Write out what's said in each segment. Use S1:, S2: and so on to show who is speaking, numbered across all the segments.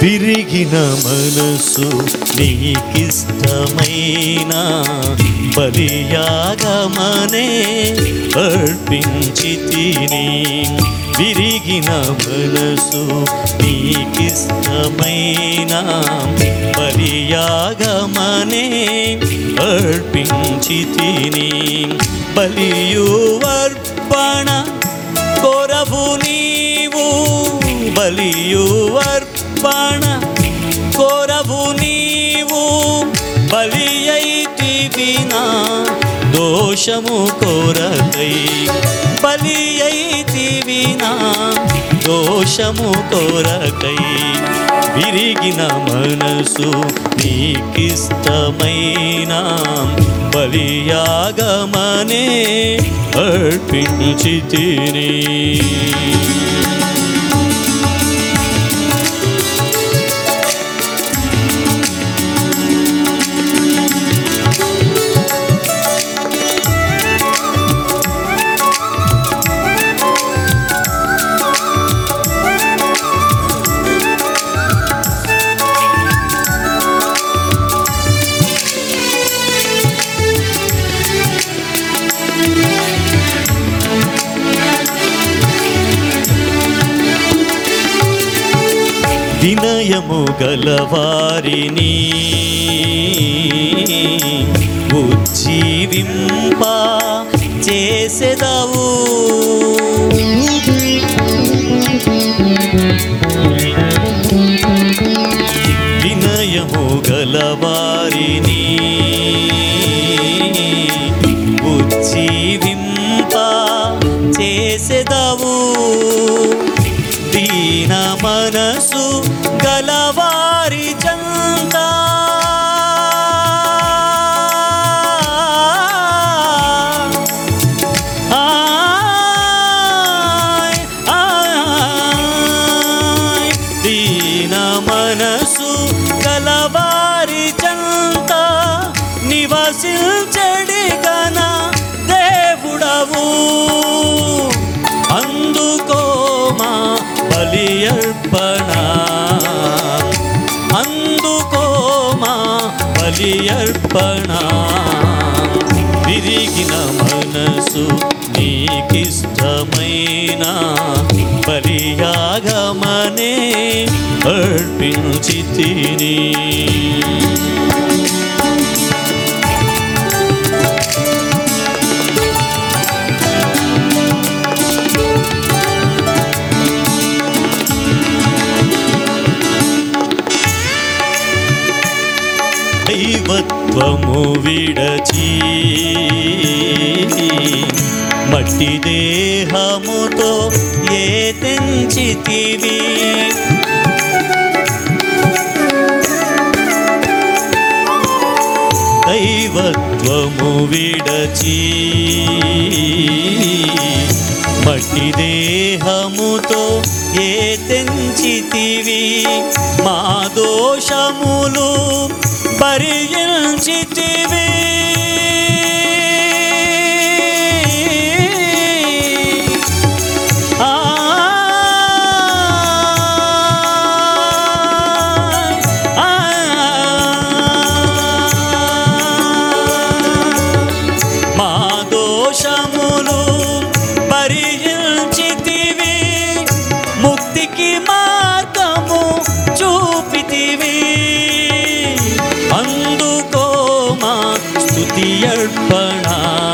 S1: విరిగిన మనసు నీకిష్టమైన బలియాగమనే అర్పించి తిని విరిగిన మనసు నీకిష్టమైన బలియాగమనే అర్పించి తిని బలియు అర్పణ కొరవు నీవు బలియు అర్పణ కొరవు నీవు బలి అయితివినా దోషము కొరకై బలి అయితివినా దోషము కొరకై విరిగిన మనసు నీకిష్టమైన బలియాగమనే అర్పించి తిని వినయము గలవారిని ఉజ్జీవింప చేసెదవు వినయము గలవారిని ఉజ్జీవింప చేసెదవు దీన మనసు గలవారి చంత ఆయ్, ఆయ్, దీన మనసు గలవారి చంత నివసించడి గన దేవుడవు అందుకో మా బలి అర్పణ అందుకో మా బలి అర్పణ విరిగిన మనసు నీకిష్టమైన బలియాగమనే అర్పించి తిని దైవత్వము విడచి మట్టి దేహముతో ఏ తెంచితివి దైవత్వము విడచి మట్టి దేహముతో ఏ తెంచితివి మా దోషములు భరించితివి ఆ ఆ మా దోషములు భరించితివి ముక్తికి మార్గము చూపితివి అందుకో మా స్తుతి అర్పణ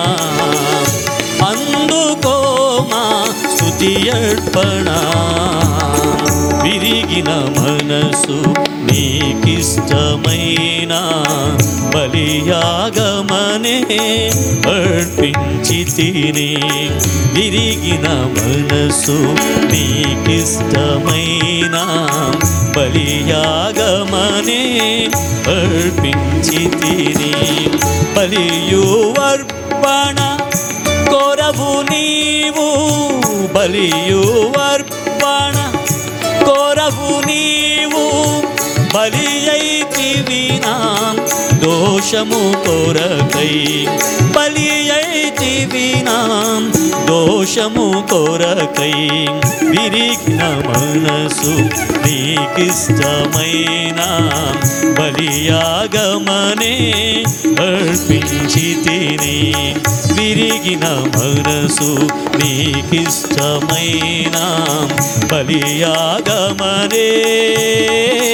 S1: అందుకో మా స్తుతి అర్పణ విరిగిన మనసు నీకిష్టమైన బలియాగమనే అర్పించి తిని విరిగిన మనసు నీకిష్టమైన బలియాగమనే అర్పించి తిని బలియు అర్పణ కొరవు నీవు బలియు అర్పణ కొరవు నీవు బలి అయితివి నా దోషము కొరకై బలి అయితివి నా దోషము కొరకై విరిగిన మనసు నీకిష్టమైన బలియాగమనే అర్పించి తిని విరిగిన మనసు నీకిష్టమైన బలియాగమనే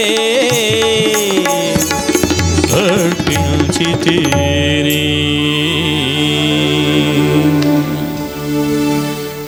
S1: అర్పించి తిని